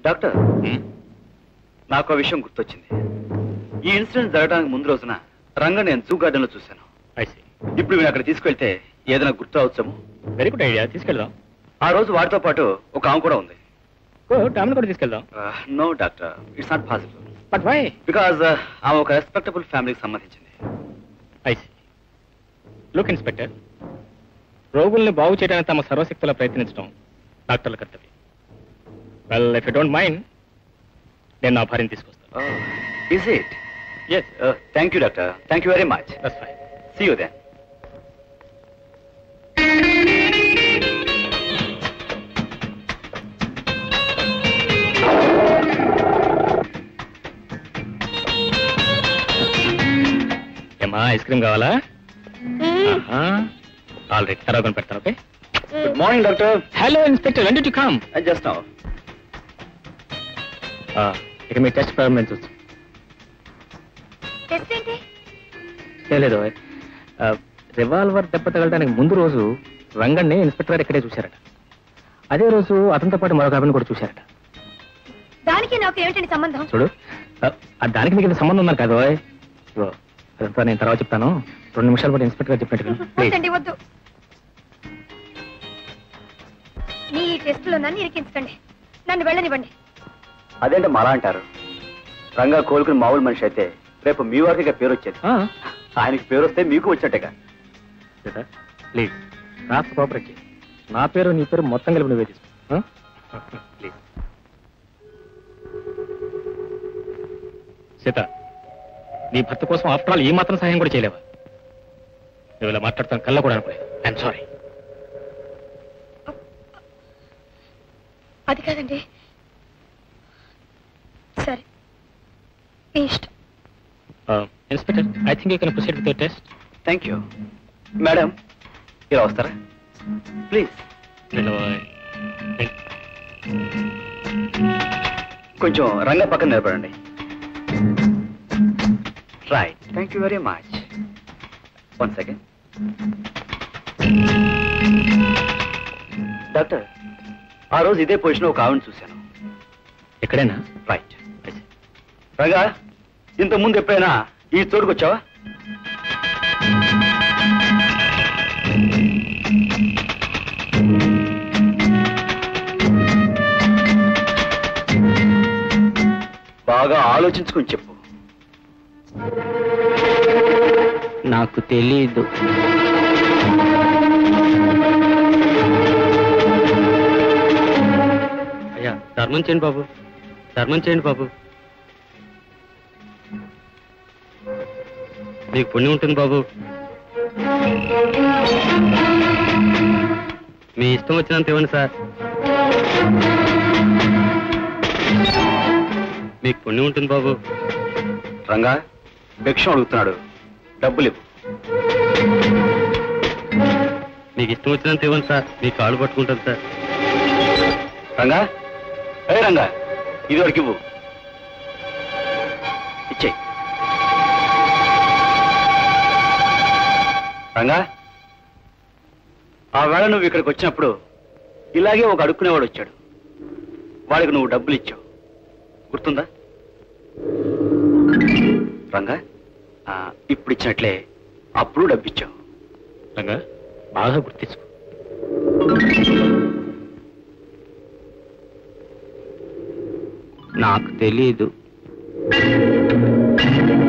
Doctor నాకు ఆ విషయం గుర్తొచ్చింది ఈ ఇన్సిడెంట్ జరగడానికి ముందు రోజున రంగ నేను జూ గార్డెన్ లో చూశాను ఐసి ఇప్పుడు నేను అక్కడ తీసుకెళ్తే ఏదైనా గుర్తు అవచ్చాము వెరీ గుడ్ ఐడియా తీసుకెళ్దాం ఆ రోజు వాటితో పాటు ఒక ఆమె కూడా ఉంది గుడ్ ఆమెను కూడా తీసుకెళ్దాం no doctor it's not possible but why because ఆమె ఒక రెస్పెక్టబుల్ ఫ్యామిలీకి సంబంధించింది ఐసి లుక్ ఇన్స్పెక్టర్ రోగుల్ని బాగు చేయడానికి తమ సర్వశక్తులా ప్రయత్నించడం డాక్టర్ల కర్తవ్యం well if you don't mind నేను నా భార్యను తీసుకొస్తాను is it yes thank you doctor thank you very much that's fine see you then ఏమా ఐస్ క్రీమ్ కావాలా ఆల్రెడీ తర్వాత కొని పెడతాను okay good morning doctor hello inspector when to come just now ఇక మీ టెస్ట్ ప్రారంభించవచ్చు టెస్ట్ ఏంటి లేదు రివాల్వర్ దెబ్బ తగలడానికి ముందు రోజు రంగన్ని ఇన్స్పెక్టర్ గారు ఇక్కడే చూశారట అదే రోజు అతనితో పాటు మరొక అభిని కూడా చూశారట దానికి నాకు ఏమిటండి సంబంధం చూడు ఆ, ఆ దానికి మీకు ఇంత సంబంధం ఉందని కాదు ఓయ్. ఇదిగో, అదంతా నేను తర్వాత చెప్తాను రెండు నిమిషాలు పాటు ఇన్స్పెక్టర్ గారు చెప్పినట్టు ప్లీజ్ వద్దండి వద్దు మీ ఈ టెస్టులో నన్ను ఇరికించకండి నన్ను వెళ్ళనివ్వండి అదేంటే మరా అంటారు రంగా కోలుకుని మామూలు మనిషి అయితే రేపు మీ వారికి పేరు వచ్చేది ఆయనకి పేరు వస్తే మీకు వచ్చేట్టుగా ప్లీజ్ కాస్త కోఆపరేట్ చేయి నా పేరు నీ పేరు మొత్తం కలిపి నువ్వే తీసుకో ప్లీజ్ సీత నీ భర్త కోసం ఆఫ్టర్ ఆల్ ఈ మాత్రం సహాయం కూడా చేయలేవా నువ్వు ఇలా మాట్లాడతాను కళ్ళ కూడా అనుకోలేదు ఐఎమ్ సారీ అది కాదండి సరే మీ ఇష్టం inspector I think you can proceed with test thank you madam ఇలా వస్తారా ప్లీజ్ కొంచెం రంగ పక్కన నిలబడండి right thank you very much one second doctor ఆ రోజు ఇదే పొజిషన్ ఒక ఆవిడ చూశాను ఎక్కడైనా రైట్ రంగా ఇంత ముందు ఎప్పుడైనా ఈ చోటుకు వచ్చావా బాగా ఆలోచించుకుని చెప్పు నాకు తెలీదు అయ్యా ధర్మం చేయండి బాబు ధర్మం చేయండి బాబు మీకు పుణ్యం ఉంటుంది బాబు మీ ఇష్టం వచ్చినంత ఇవ్వండి సార్ మీకు పుణ్యం ఉంటుంది బాబు రంగా భిక్షం అడుగుతున్నాడు డబ్బులు ఇవ్వు మీకు ఇష్టం వచ్చినంత ఇవ్వండి సార్ మీ కాళ్ళు పట్టుకుంటాను సార్ రంగా ఏ రంగా ఇది వరకు ఇవ్వు ఇచ్చేయి రంగా ఆ వేళ నువ్వు ఇక్కడికి వచ్చినప్పుడు ఇలాగే ఒక అడుక్కునేవాడు వచ్చాడు వాడికి నువ్వు డబ్బులు ఇచ్చావు గుర్తుందా రంగా ఆ, ఇప్పుడు ఇచ్చినట్లే అప్పుడు డబ్బు ఇచ్చావు రంగా బాగా గుర్తించు నాకు తెలీదు